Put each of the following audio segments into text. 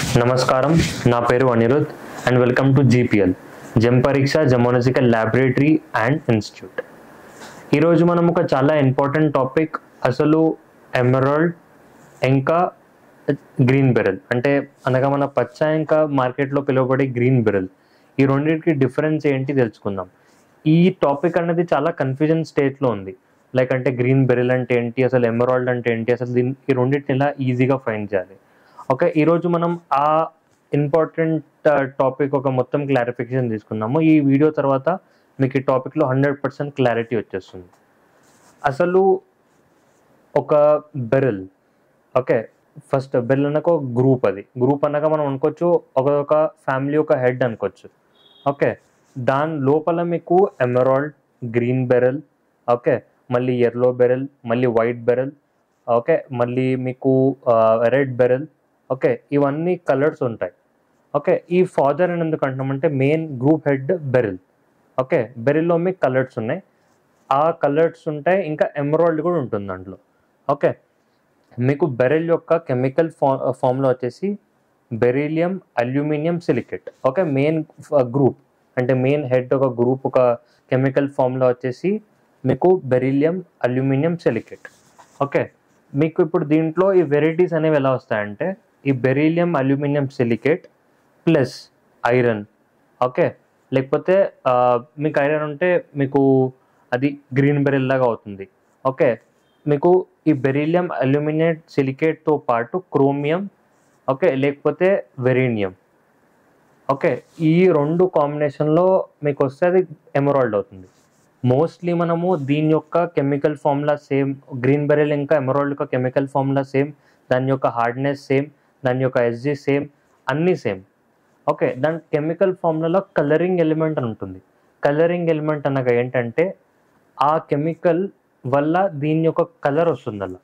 నమస్కారం నా పేరు Anirudh and welcome to GPL gem పరీక్ష జమోనసికల్ ల్యాబొరేటరీ అండ్ ఇన్స్టిట్యూట్ ఈరోజు మనం ఒక చాలా ఇంపార్టెంట్ టాపిక్ అసలు ఎమరాల్డ్ ఇంకా గ్రీన్ బెరల్ అంటే అనగా మన పచ్చ ఇంకా మార్కెట్లో పిలువబడే గ్రీన్ బెరల్ ఈ రెండింటికి డిఫరెన్స్ ఏంటి తెలుసుకుందాం ఈ టాపిక్ అనేది చాలా కన్ఫ్యూజన్ స్టేట్లో ఉంది లైక్ అంటే గ్రీన్ బెరల్ అంటే ఏంటి అసలు ఎమరాల్డ్ అంటే ఏంటి అసలు దీని ఈ రెండింటిని ఎలా ఈజీగా ఫైండ్ చేయాలి ఓకే ఈరోజు మనం ఆ ఇంపార్టెంట్ టాపిక్ ఒక మొత్తం క్లారిఫికేషన్ తీసుకుందాము ఈ వీడియో తర్వాత మీకు ఈ టాపిక్లో హండ్రెడ్ పర్సెంట్ క్లారిటీ వచ్చేస్తుంది అసలు ఒక బెరల్ ఓకే ఫస్ట్ బెరల్ అనక ఒక గ్రూప్ అది గ్రూప్ అనగా మనం అనుకోవచ్చు ఒక ఒక ఫ్యామిలీ ఒక హెడ్ అనుకోవచ్చు ఓకే దాని లోపల మీకు ఎమరాల్డ్ గ్రీన్ బెరల్ ఓకే మళ్ళీ ఎర్లో బెరల్ మళ్ళీ వైట్ బెరల్ ఓకే మళ్ళీ మీకు రెడ్ బెరల్ ఓకే ఇవన్నీ కలర్స్ ఉంటాయి ఓకే ఈ ఫాదర్ అని ఎందుకు అంటున్నామంటే main group head beryl okay బెరిల్లో మీకు కలర్స్ ఉన్నాయి ఆ కలర్స్ ఉంటాయి ఇంకా ఎమరాల్డ్ కూడా ఉంటుంది దాంట్లో ఓకే మీకు బెరిల్ యొక్క కెమికల్ ఫా ఫామ్లో వచ్చేసి beryllium aluminium silicate okay main group అంటే మెయిన్ హెడ్ ఒక గ్రూప్ ఒక కెమికల్ ఫామ్లో వచ్చేసి మీకు బెరీలియం అల్యూమినియం సిలికేట్ ఓకే మీకు ఇప్పుడు దీంట్లో ఈ వెరైటీస్ అనేవి ఎలా వస్తాయంటే ఈ beryllium aluminium silicate plus iron okay లేకపోతే ఆ, మీకు ఐరన్ ఉంటే మీకు అది గ్రీన్ బెరిల్ లాగా అవుతుంది ఓకే మీకు ఈ బెరీలియం అల్యూమినియం సిలికేట్తో పాటు క్రోమియం ఓకే లేకపోతే వెరీనియం ఓకే ఈ రెండు కాంబినేషన్లో మీకు వస్తే అది ఎమరాల్డ్ అవుతుంది మోస్ట్లీ మనము దీని యొక్క chemical formula same green beryl ఇంకా ఎమరాల్డ్ యొక్క కెమికల్ ఫార్ములా సేమ్ దాని యొక్క హార్డ్నెస్ సేమ్ దాని యొక్క ఎస్జీ సేమ్ అన్నీ సేమ్ ఓకే దాని కెమికల్ ఫార్ములాలో కలరింగ్ ఎలిమెంట్ అని ఉంటుంది కలరింగ్ ఎలిమెంట్ అనగా ఏంటంటే ఆ కెమికల్ వల్ల దీని యొక్క కలర్ వస్తుంది అలా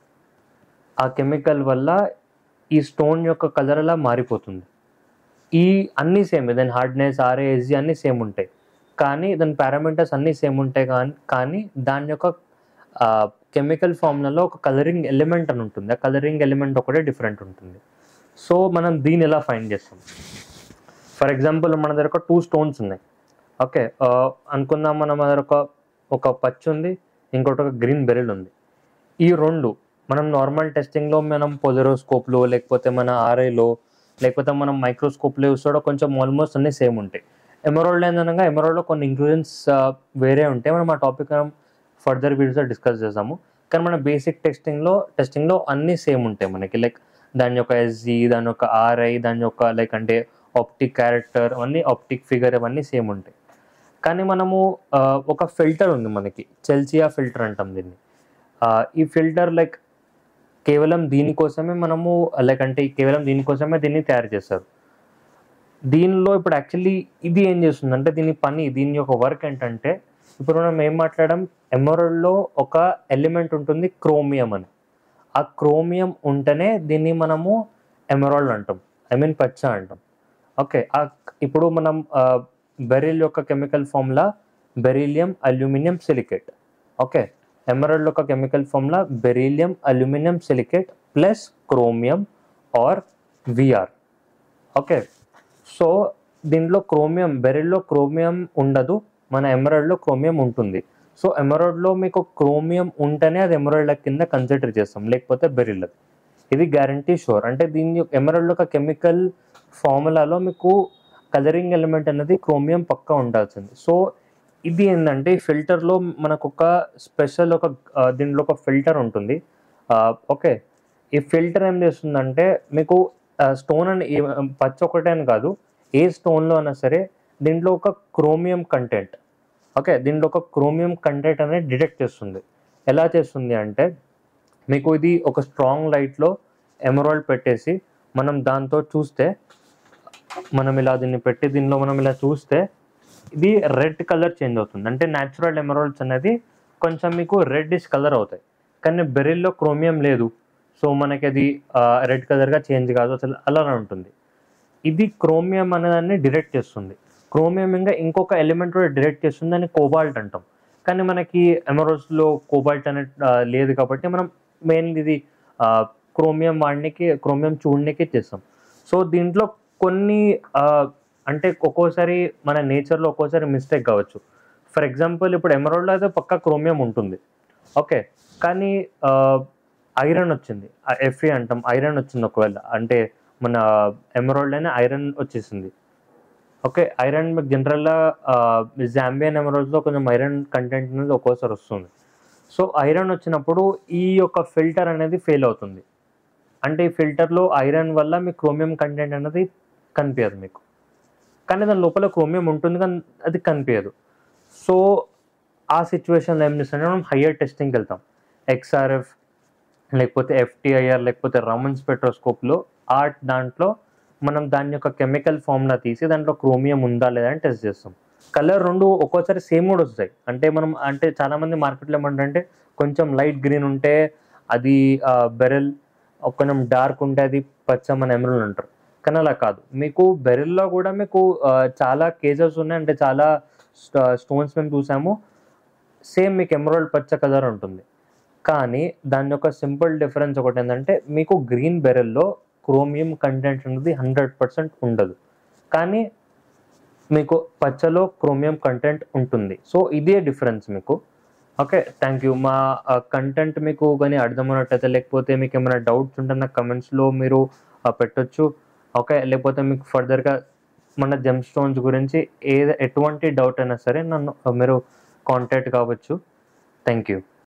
ఆ కెమికల్ వల్ల ఈ స్టోన్ యొక్క కలర్ అలా మారిపోతుంది ఈ అన్నీ సేమ్ దాని హార్డ్నెస్ ఆర్ఏఎస్జీ అన్నీ సేమ్ ఉంటాయి కానీ దాని పారామీటర్స్ అన్నీ సేమ్ ఉంటాయి కానీ కానీ దాని యొక్క కెమికల్ ఫార్ములాలో ఒక కలరింగ్ ఎలిమెంట్ అని ఉంటుంది ఆ కలరింగ్ ఎలిమెంట్ ఒకటే డిఫరెంట్ ఉంటుంది సో మనం దీన్ని ఎలా ఫైండ్ చేస్తాం ఫర్ ఎగ్జాంపుల్ మన దగ్గర ఒక టూ స్టోన్స్ ఉన్నాయి ఓకే అనుకుందాం మన దగ్గర ఒక ఒక పచ్చి ఉంది ఇంకోటి ఒక గ్రీన్ బెరిల్ ఉంది ఈ రెండు మనం నార్మల్ టెస్టింగ్లో మనం పొజరోస్కోప్లో లేకపోతే మన ఆర్ఐలో లేకపోతే మనం మైక్రోస్కోప్లో చూస్తాడో కొంచెం ఆల్మోస్ట్ అన్నీ సేమ్ ఉంటాయి ఎమరాల్డ్ ఏందనగా ఎమరాల్డ్లో కొన్ని ఇంక్లూజన్స్ వేరే ఉంటాయి మనం ఆ టాపిక్ మనం ఫర్దర్ వీడియోస్లో డిస్కస్ చేస్తాము కానీ మన బేసిక్ టెస్టింగ్లో టెస్టింగ్లో అన్నీ సేమ్ ఉంటాయి మనకి లైక్ దాని యొక్క ఎస్జీ దాని యొక్క ఆర్ఐ దాని యొక్క లైక్ అంటే ఆప్టిక్ క్యారెక్టర్ అవన్నీ ఆప్టిక్ ఫిగర్ అవన్నీ సేమ్ ఉంటాయి కానీ మనము ఆ, ఒక ఫిల్టర్ ఉంది మనకి చెల్సియా ఫిల్టర్ అంటాం దీన్ని ఆ, ఈ ఫిల్టర్ లైక్ కేవలం దీనికోసమే మనము లైక్ అంటే కేవలం దీనికోసమే దీన్ని తయారు చేస్తారు దీనిలో ఇప్పుడు యాక్చువల్లీ ఇది ఏం చేస్తుంది అంటే దీని పని దీని యొక్క వర్క్ ఏంటంటే ఇప్పుడు మనం ఏం మాట్లాడడం ఎమరల్డ్లో ఒక ఎలిమెంట్ ఉంటుంది క్రోమియం అని ఆ క్రోమియం ఉంటేనే దీన్ని మనము ఎమరాల్డ్ అంటాం ఐ మీన్ పచ్చ అంటాం ఓకే ఆ ఇప్పుడు మనం బెరిల్ యొక్క chemical formula beryllium aluminium silicate okay emerald యొక్క chemical formula beryllium aluminium silicate plus chromium or VR okay so దీంట్లో క్రోమియం బెరిల్లో క్రోమియం ఉండదు మన ఎమరాల్డ్లో క్రోమియం ఉంటుంది సో ఎమరాల్డ్లో మీకు క్రోమియం ఉంటేనే అది ఎమరాల్డ్ కింద కన్సిడర్ చేస్తాం లేకపోతే బెరిల్ ఇది గ్యారంటీ షూర్ అంటే దీని ఎమరాల్డ్ యొక్క కెమికల్ ఫార్ములాలో మీకు కలరింగ్ ఎలిమెంట్ అనేది క్రోమియం పక్కా ఉండాల్సింది సో ఇది ఏంటంటే ఈ ఫిల్టర్లో మనకు ఒక స్పెషల్ ఒక ఆ, దీంట్లో ఒక ఫిల్టర్ ఉంటుంది ఓకే ఈ ఫిల్టర్ ఏం చేస్తుందంటే మీకు స్టోన్ అని ఏ- పచ్చ ఒకటే అని కాదు ఏ స్టోన్లో అయినా సరే దీంట్లో ఒక క్రోమియం కంటెంట్ ఓకే దీంట్లో ఒక క్రోమియం కంటెంట్ అనేది డిటెక్ట్ చేస్తుంది ఎలా చేస్తుంది అంటే మీకు ఇది ఒక స్ట్రాంగ్ లైట్లో ఎమరాల్డ్ పెట్టేసి మనం దాంతో చూస్తే మనం ఇలా దీన్ని పెట్టి దీనిలో మనం ఇలా చూస్తే ఇది రెడ్ కలర్ చేంజ్ అవుతుంది అంటే న్యాచురల్ ఎమరాల్డ్స్ అనేది కొంచెం మీకు రెడ్డిష్ కలర్ అవుతాయి కానీ బెరిల్లో క్రోమియం లేదు సో మనకి అది రెడ్ కలర్గా చేంజ్ కాదు అసలు అలానే ఉంటుంది ఇది క్రోమియం అనేదాన్ని డిరెక్ట్ చేస్తుంది క్రోమియం ఇంకా ఇంకొక ఎలిమెంట్ కూడా డిరెక్ట్ చేస్తుంది దాన్ని కోబాల్ట్ అంటాం కానీ మనకి ఎమరోస్లో కోబాల్ట్ అనే ఆ, లేదు కాబట్టి మనం మెయిన్ ఇది క్రోమియం వాడడానికి క్రోమియం చూడడానికి చేస్తాం సో దీంట్లో కొన్ని ఆ, అంటే ఒక్కోసారి మన నేచర్లో ఒక్కోసారి మిస్టేక్ కావచ్చు ఫర్ ఎగ్జాంపుల్ ఇప్పుడు ఎమరాల్డ్లో అయితే పక్కా క్రోమియం ఉంటుంది ఓకే కానీ ఐరన్ వచ్చింది ఎఫ్ఈ అంటాం ఐరన్ వచ్చింది ఒకవేళ అంటే మన ఎమరాల్డ్ అయినా ఐరన్ వచ్చేసింది ఓకే ఐరన్ మీకు జనరల్గా జాంబియన్ ఎమరాల్డ్స్లో కొంచెం ఐరన్ కంటెంట్ అనేది ఒక్కోసారి వస్తుంది సో ఐరన్ వచ్చినప్పుడు ఈ యొక్క ఫిల్టర్ అనేది ఫెయిల్ అవుతుంది అంటే ఈ ఫిల్టర్లో ఐరన్ వల్ల మీ క్రోమియం కంటెంట్ అనేది కనిపించదు మీకు కానీ దాని లోపల క్రోమియం ఉంటుంది కానీ అది కనిపించదు సో ఆ సిచ్యువేషన్లో ఏం చేస్తామంటే మనం హయ్యర్ టెస్టింగ్కి వెళ్తాం ఎక్స్ఆర్ఎఫ్ లేకపోతే ఎఫ్టిఐఆర్ లేకపోతే రమన్ స్పెట్రోస్కోప్లో ఆ దాంట్లో మనం దాని యొక్క కెమికల్ ఫామ్లా తీసి దాంట్లో క్రోమియం ఉందా లేదా అని టెస్ట్ చేస్తాం కలర్ రెండు ఒక్కోసారి సేమ్ కూడా వస్తాయి అంటే మనం అంటే చాలామంది మార్కెట్లో ఏమంటారంటే కొంచెం లైట్ గ్రీన్ ఉంటే అది బెరెల్ కొంచెం డార్క్ ఉంటే అది పచ్చ మన ఎమరల్ అంటారు కానీ అలా కాదు మీకు బెరెల్లో కూడా మీకు ఆ, చాలా కేజెస్ ఉన్నాయి అంటే చాలా స్టోన్స్ మేము చూసాము సేమ్ మీకు ఎమరాల్డ్ పచ్చ కలర్ ఉంటుంది కానీ దాని యొక్క సింపుల్ డిఫరెన్స్ ఒకటి ఏంటంటే మీకు గ్రీన్ బెరెల్లో క్రోమియం కంటెంట్ అనేది హండ్రెడ్ పర్సెంట్ ఉండదు కానీ మీకు పచ్చలో క్రోమియం కంటెంట్ ఉంటుంది సో ఇదే డిఫరెన్స్ మీకు ఓకే థ్యాంక్ యూ మా కంటెంట్ మీకు కానీ అర్థమైనట్టయితే లేకపోతే మీకు ఏమైనా డౌట్స్ ఉంటే నాకు కమెంట్స్లో మీరు ఆ, పెట్టొచ్చు ఓకే లేకపోతే మీకు ఫర్దర్గా మన జెమ్ స్టోన్స్ గురించి ఏ ఎటువంటి డౌట్ అయినా సరే నన్ను ఆ, మీరు కాంటాక్ట్ కావచ్చు థ్యాంక్ యూ